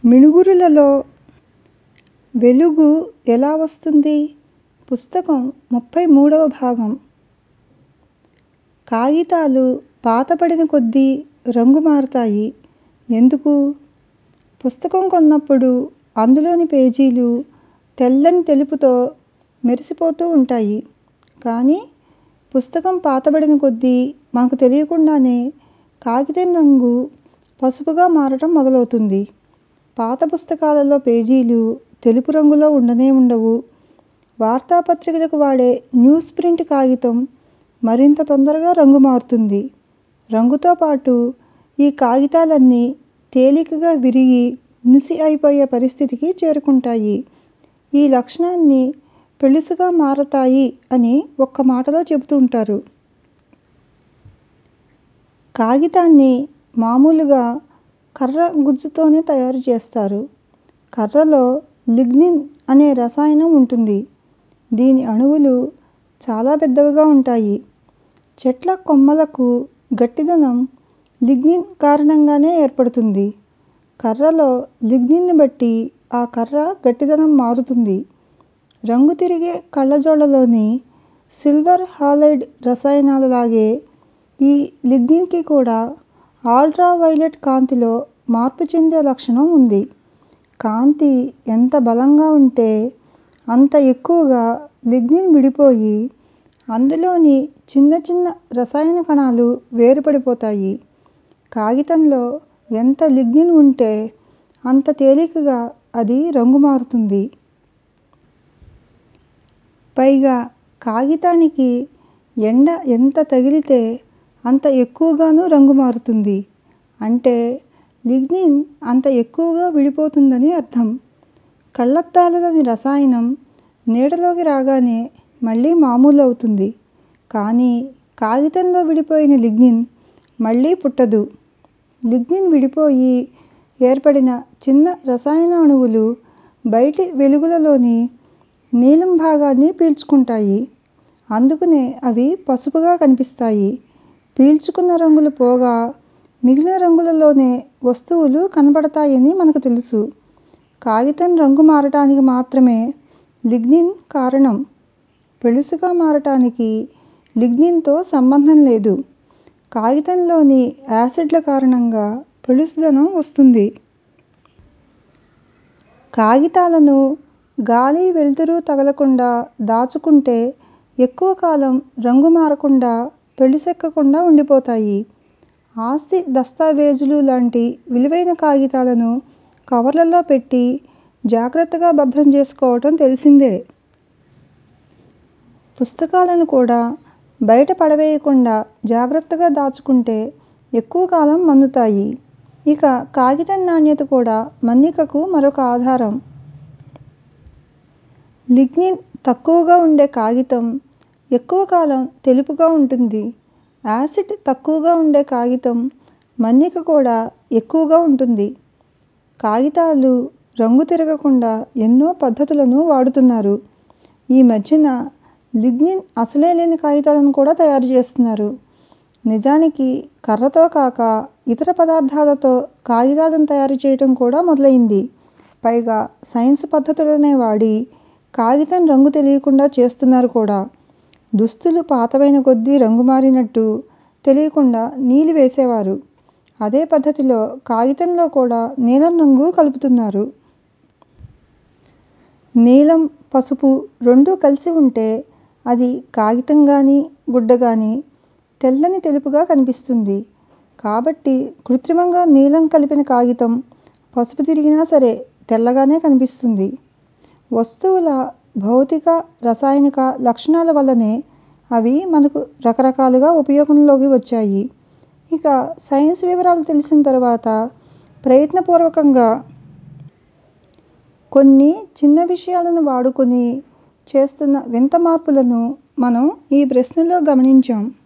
మిణుగురులలో వెలుగు ఎలా వస్తుంది? పుస్తకం ముప్పై మూడవ భాగం కాగితాలు పాతబడిన కొద్దీ రంగు మారతాయి. ఎందుకు? పుస్తకం కొన్నప్పుడు అందులోని పేజీలు తెల్లని తెలుపుతో మెరిసిపోతూ ఉంటాయి. కానీ పుస్తకం పాతబడిన కొద్దీ మనకు తెలియకుండానే కాగితం రంగు పసుపుగా మారటం మొదలవుతుంది. పాత పుస్తకాలలో పేజీలు తెలుపు రంగులో ఉండనే ఉండవు. వార్తాపత్రికలకు వాడే న్యూస్ ప్రింట్ కాగితం మరింత తొందరగా రంగు మారుతుంది. రంగుతో పాటు ఈ కాగితాలన్నీ తేలికగా విరిగి నుసి అయిపోయే పరిస్థితికి చేరుకుంటాయి. ఈ లక్షణాన్ని పెళుసుగా మారతాయి అని ఒక్క మాటలో చెబుతుంటారు. కాగితాన్ని మామూలుగా కర్ర గుజ్జుతోనే తయారు చేస్తారు. కర్రలో లిగ్నిన్ అనే రసాయనం ఉంటుంది. దీని అణువులు చాలా పెద్దవిగా ఉంటాయి. చెట్ల కొమ్మలకు గట్టిదనం లిగ్నిన్ కారణంగానే ఏర్పడుతుంది. కర్రలో లిగ్నిన్ ని బట్టి ఆ కర్ర గట్టిదనం మారుతుంది. రంగు తిరిగే కళ్ళజోళ్ళలోని సిల్వర్ హాలైడ్ రసాయనాల లాగే ఈ లిగ్నిన్ కి కూడా అల్ట్రా వయొలెట్ కాంతిలో మార్పు చెందే లక్షణం ఉంది. కాంతి ఎంత బలంగా ఉంటే అంత ఎక్కువగా లిగ్నిన్ విడిపోయి అందులోని చిన్న చిన్న రసాయన కణాలు వేరుపడిపోతాయి. కాగితంలో ఎంత లిగ్నిన్ ఉంటే అంత తేలికగా అది రంగు మారుతుంది. పైగా కాగితానికి ఎండ ఎంత తగిలితే అంత ఎక్కువగానూ రంగు మారుతుంది. అంటే లిగ్నిన్ అంత ఎక్కువగా విడిపోతుందని అర్థం. కళ్లద్దాలలోని రసాయనం నీడలోకి రాగానే మళ్ళీ మామూలు అవుతుంది. కానీ కాగితంలో విడిపోయిన లిగ్నిన్ మళ్ళీ పుట్టదు. లిగ్నిన్ విడిపోయి ఏర్పడిన చిన్న రసాయన అణువులు బయటి వెలుగులలోని నీలం భాగాన్ని పీల్చుకుంటాయి. అందుకనే అవి పసుపుగా కనిపిస్తాయి. పీల్చుకున్న రంగులు పోగా మిగిలిన రంగులలోనే వస్తువులు కనపడతాయని మనకు తెలుసు. కాగితం రంగు మారటానికి మాత్రమే లిగ్నిన్ కారణం. పెళుసుగా మారటానికి లిగ్నిన్ తో సంబంధం లేదు. కాగితంలోని యాసిడ్ల కారణంగా పెళుసుదనం వస్తుంది. కాగితాలను గాలి వెలుతురు తగలకుండా దాచుకుంటే ఎక్కువ కాలం రంగు మారకుండా పెళుసెక్కకుండా ఉండిపోతాయి. ఆస్తి దస్తావేజులు లాంటి విలువైన కాగితాలను కవర్లలో పెట్టి జాగ్రత్తగా భద్రం చేసుకోవటం తెలిసిందే. పుస్తకాలను కూడా బయట పడవేయకుండా జాగ్రత్తగా దాచుకుంటే ఎక్కువ కాలం మన్నుతాయి. ఇక కాగితం నాణ్యత కూడా మన్నికకు మరొక ఆధారం. లిగ్నిన్ తక్కువగా ఉండే కాగితం ఎక్కువ కాలం తెలుపుగా ఉంటుంది. యాసిడ్ తక్కువగా ఉండే కాగితం మన్నిక కూడా ఎక్కువగా ఉంటుంది. కాగితాలు రంగు తిరగకుండా ఎన్నో పద్ధతులను వాడుతున్నారు. ఈ మధ్యన లిగ్నిన్ అసలే లేని కాగితాలను కూడా తయారు చేస్తున్నారు. నిజానికి కర్రతో కాక ఇతర పదార్థాలతో కాగితాలను తయారు చేయటం కూడా మొదలయింది. పైగా సైన్స్ పద్ధతులనే వాడి కాగితం రంగు తెలియకుండా చేస్తున్నారు కూడా. దుస్తులు పాతవైన కొద్దీ రంగు మారినట్టు తెలియకుండా నీలి వేసేవారు. అదే పద్ధతిలో కాగితంలో కూడా నీలం రంగు కలుపుతున్నారు. నీలం పసుపు రెండూ కలిసి ఉంటే అది కాగితం గానీ గుడ్డ గానీ తెల్లని తెలుపుగా కనిపిస్తుంది. కాబట్టి కృత్రిమంగా నీలం కలిపిన కాగితం పసుపు తిరిగినా సరే తెల్లగానే కనిపిస్తుంది. వస్తువుల భౌతిక, రసాయనిక లక్షణాల వల్లనే అవి మనకు రకరకాలుగా ఉపయోగంలోకి వచ్చాయి. ఇక సైన్స్ వివరాలు తెలిసిన తరువాత ప్రయత్నపూర్వకంగా కొన్ని చిన్న విషయాలను వాడుకొని చేస్తున్న వింత మార్పులను మనం ఈ ప్రశ్నలో గమనించాం.